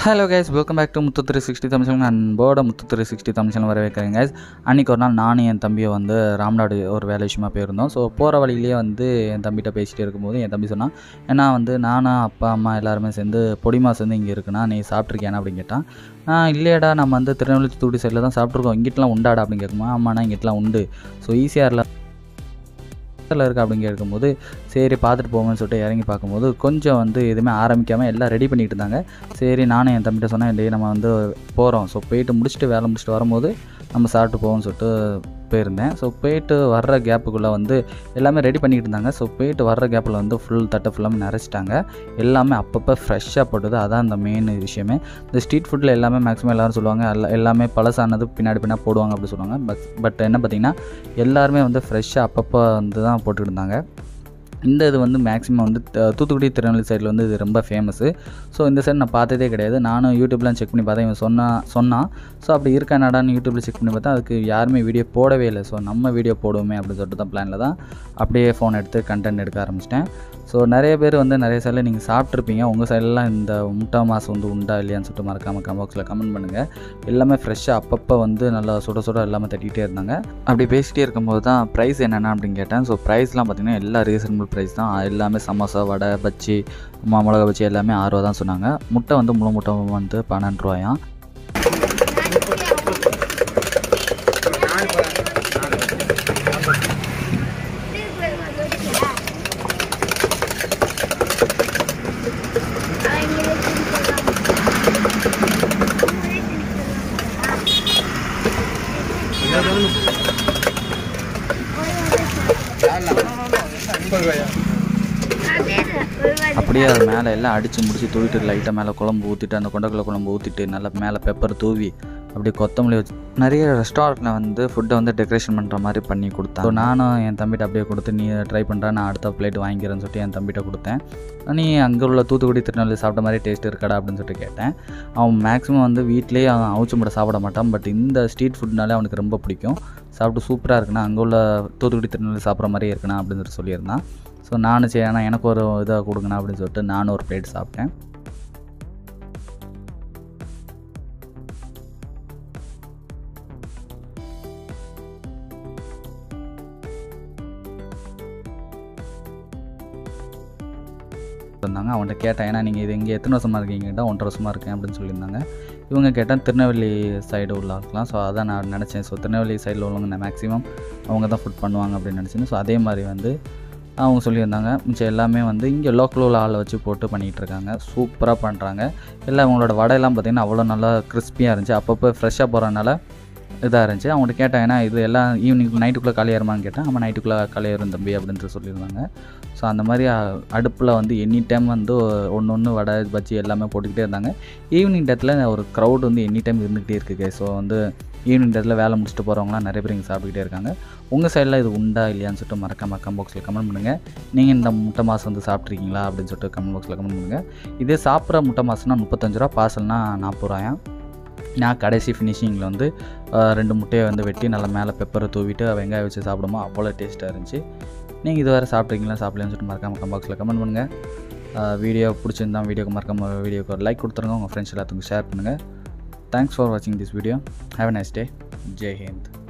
hello guys welcome back to Muthu three sixty Tamil அன்போட Muthu three sixty Tamil வர வைக்கிறேன் கைஸ் அன்றைக்கி ஒரு நாள் நானும் என் தம்பியை வந்து ராம்நாடு ஒரு வேலை விஷயமா போயிருந்தோம் ஸோ போகிற வழியிலேயே வந்து என் தம்பிகிட்ட பேசிகிட்டு இருக்கும்போது என் தம்பி சொன்னான் ஏன்னா வந்து நானும் அப்பா அம்மா எல்லாருமே சேர்ந்து பொடி மாசு வந்து இங்கே இருக்குண்ணா நீ சாப்பிட்ருக்கியானா அப்படின்னு கேட்டான் நான் இல்லையாடா நம்ம வந்து திருநெல்வேலி தூத்துக்குடி சைடில் தான் சாப்பிட்ருக்கோம் இங்கிட்டலாம் உண்டாடா அப்படின்னு கேட்குமா ஆமாண்ணா இங்கிட்டலாம் உண்டு ஸோ ஈஸியாரில் பக்கத்தில் இருக்குது அப்படின்னு கேட்கும்போது சரி பார்த்துட்டு போங்கன்னு சொல்லிட்டு இறங்கி பார்க்கும்போது கொஞ்சம் வந்து எதுவுமே ஆரம்பிக்காமல் எல்லாம் ரெடி பண்ணிட்டு இருந்தாங்க சரி நானும் என் தம்பிகிட்ட சொன்னேன் இல்லையே நம்ம வந்து போகிறோம் ஸோ போயிட்டு முடிச்சுட்டு வேலை முடிச்சுட்டு வரும்போது நம்ம சாப்பிட்டு போவோம்னு சொல்லிட்டு போயிருந்தேன் ஸோ போயிட்டு வர்ற கேப்புக்குள்ளே வந்து எல்லாமே ரெடி பண்ணிக்கிட்டு இருந்தாங்க ஸோ போயிட்டு வர்ற கேப்பில் வந்து ஃபுல் தட்டை ஃபுல்லாமே நிறச்சிட்டாங்க எல்லாமே அப்பப்போ ஃப்ரெஷ்ஷாக போட்டது அதான் அந்த மெயின் விஷயமே இந்த ஸ்ட்ரீட் ஃபுட்டில் எல்லாமே மேக்ஸிமம் எல்லோரும் சொல்லுவாங்க எல்லா எல்லாமே பழசானது பின்னாடி பின்னாடி போடுவாங்க அப்படி சொல்லுவாங்க பட் பட் என்ன பார்த்திங்கன்னா எல்லாருமே வந்து ஃப்ரெஷ்ஷாக அப்பப்போ வந்து தான் போட்டுக்கிட்டு இருந்தாங்க இந்த இது வந்து மேக்ஸிமம் வந்து த- தூத்துக்குடி திருநெல்வேலி சைடில் வந்து இது ரொம்ப ஃபேமஸு ஸோ இந்த சைடு நான் பார்த்ததே கிடையாது நானும் யூடியூப்லாம் செக் பண்ணி பார்த்தேன் இவன் சொன்னா சொன்னான் ஸோ அப்படி இருக்கா நடான்னு யூடியூப்பில் செக் பண்ணி பார்த்தா அதுக்கு யாருமே வீடியோ போடவே இல்லை ஸோ நம்ம வீடியோ போடுவோமே அப்படின்னு சொல்லிட்டு தான் பிளானில் தான் அப்படியே ஃபோன் எடுத்து கண்டென்ட் எடுக்க ஆரம்பிச்சிட்டேன் ஸோ நிறைய பேர் வந்து நிறைய சைடில் நீங்கள் சாப்பிட்ருப்பீங்க உங்கள் சைட்லாம் இந்த முட்டை மாசம் வந்து உண்டா இல்லையான்னு சொல்லிட்டு மறக்காமல் கமெண்ட் பாக்ஸில் கமெண்ட் பண்ணுங்கள் எல்லாமே ஃப்ரெஷ்ஷாக அப்பப்போ வந்து நல்லா சுட சுட எல்லாமே தட்டிகிட்டே இருந்தாங்க அப்படி பேசிகிட்டே இருக்கும்போது தான் ப்ரைஸ் என்னென்ன அப்படின்னு கேட்டேன் ஸோ ப்ரைஸ்லாம் பார்த்தீங்கன்னா எல்லா ரீசனபிள் ப்ரைஸ் தான் எல்லாமே சமோசா வடை பஜ்ஜி மா மிளகா பஜ்ஜி எல்லாமே ஆறு ரூபா தான் சொன்னாங்க முட்டை வந்து முழு முட்டை வந்து பன்னெண்டு ரூபாயாம் அப்படியே அது மேலே எல்லாம் அடித்து முடிச்சு தூவிட்டு லைட்டாக மேலே குழம்பு ஊற்றிட்டு அந்த கொண்டக்கடலை குழம்பு ஊற்றிட்டு நல்லா மேலே பெப்பர் தூவி அப்படியே கொத்தமல்லி வச்சு நிறைய ரெஸ்டாரண்ட்டில் வந்து ஃபுட்டை வந்து டெக்கரேஷன் பண்ணுற மாதிரி பண்ணி கொடுத்தேன் ஸோ நானும் என் தம்பிட்ட அப்படியே கொடுத்து நீ ட்ரை பண்ணுறா நான் அடுத்த பிளேட் வாங்கிக்கிறேன்னு சொல்லிட்டு என் தம்பிட்ட கொடுத்தேன் நீ அங்கே உள்ள தூத்துக்குடி திருநெல்வேலி சாப்பிட்ட மாதிரி டேஸ்ட் இருக்காடா அப்படின்னு சொல்லிட்டு கேட்டேன் அவன் மேக்ஸிமம் வந்து வீட்டிலேயே அவன் அவுச்சு முட்டை சாப்பிட மாட்டான் பட் இந்த ஸ்ட்ரீட் ஃபுட்னாலே அவனுக்கு ரொம்ப பிடிக்கும் சாப்பிட்டு சூப்பராக இருக்குண்ணா அங்கே உள்ள தூத்துக்குடி திருநெல்வேலி சாப்பிட்ற மாதிரியே இருக்குண்ணா அப்படின்னு சொல்லிட்டு சொல்லியிருந்தான் ஸோ நானும் சரி ஆனால் எனக்கு ஒரு இதாக கொடுங்கண்ணா அப்படின்னு சொல்லிட்டு நானும் ஒரு பிளேட் சாப்பிட்டேன் இருந்தாங்க அவன்கிட்ட கேட்டேன் ஏன்னா நீங்கள் இது இங்கே எத்தனை வருஷமாக இருக்கீங்க கேட்டால் ஒன்றரை வருஷமாக இருக்கேன் அப்படின்னு சொல்லியிருந்தாங்க இவங்க கேட்டால் திருநெல்வேலி சைடு உள்ள இருக்கலாம் ஸோ அதான் நான் நினச்சேன் ஸோ திருநெல்வேலி சைடில் உள்ளவங்க மேக்ஸிமம் அவங்க தான் ஃபுட் பண்ணுவாங்க அப்படின்னு நினச்சேன் ஸோ அதே மாதிரி வந்து அவங்க சொல்லியிருந்தாங்க மிச்சம் எல்லாமே வந்து இங்கே லோக்கல் உள்ள ஆளை வச்சு போட்டு பண்ணிகிட்டு இருக்காங்க சூப்பராக பண்ணுறாங்க எல்லாம் அவங்களோட வடையெல்லாம் பார்த்திங்கன்னா அவ்வளோ நல்லா கிறிஸ்பியாக இருந்துச்சு அப்பப்போ ஃப்ரெஷ்ஷாக போகிறனால இதாக இருந்துச்சு அவங்கள்ட்ட கேட்டேன் ஏன்னா இது எல்லாம் ஈவினிங் நைட்டுக்குள்ளே காலியாயிருமான்னு கேட்டேன் ஆமாம் நைட்டுக்குள்ளே காலியாயிரும் தம்பி அப்படின்ட்டு சொல்லியிருந்தாங்க ஸோ அந்த மாதிரி அடுப்பில் வந்து எனி டைம் வந்து ஒன்று ஒன்று வடை பஜ்ஜி எல்லாமே போட்டுக்கிட்டே இருந்தாங்க ஈவினிங் டயத்தில் ஒரு க்ரௌட் வந்து எனி டைம் இருந்துகிட்டே இருக்குது ஸோ வந்து ஈவினிங் டயத்தில் வேலை முடிச்சுட்டு போகிறவங்களாம் நிறைய பேர் இங்கே சாப்பிட்டுக்கிட்டே இருக்காங்க உங்கள் சைடில் இது உண்டா இல்லையான்னு சொல்லிட்டு மறக்காம கமெண்ட் பாக்ஸில் கமெண்ட் பண்ணுங்கள் நீங்கள் இந்த முட்டை மாதம் வந்து சாப்பிட்ருக்கீங்களா அப்படின்னு சொல்லிட்டு கமெண்ட் பாக்ஸில் கமெண்ட் பண்ணுங்கள் இதே சாப்பிட்ற முட்டை மாதம்னா முப்பத்தஞ்சு ரூபா பார்சல்னா நாற்பது ரூபாயாம் நான் கடைசி ஃபினிஷிங்கில் வந்து அஹ், ரெண்டு முட்டையை வந்து வெட்டி நல்லா மேலே பெப்பரை தூவிட்டு வெங்காயம் வச்சு சாப்பிடுமோ அவ்வளோ டேஸ்ட்டாக இருந்துச்சு நீங்கள் இது வேறு சாப்பிட்றீங்களா சாப்பிடலன்னு சொல்லிட்டு மறக்காம கமெண்ட் பாக்ஸில் கமெண்ட் பண்ணுங்கள் வீடியோ பிடிச்சிருந்தா வீடியோக்கு மறக்காம வீடியோக்கு ஒரு லைக் கொடுத்துருங்க உங்கள் ஃப்ரெண்ட்ஸ் எல்லாத்துக்கும் ஷேர் பண்ணுங்கள் தேங்க்ஸ் ஃபார் வாட்சிங் this video have a nice day Jai Hind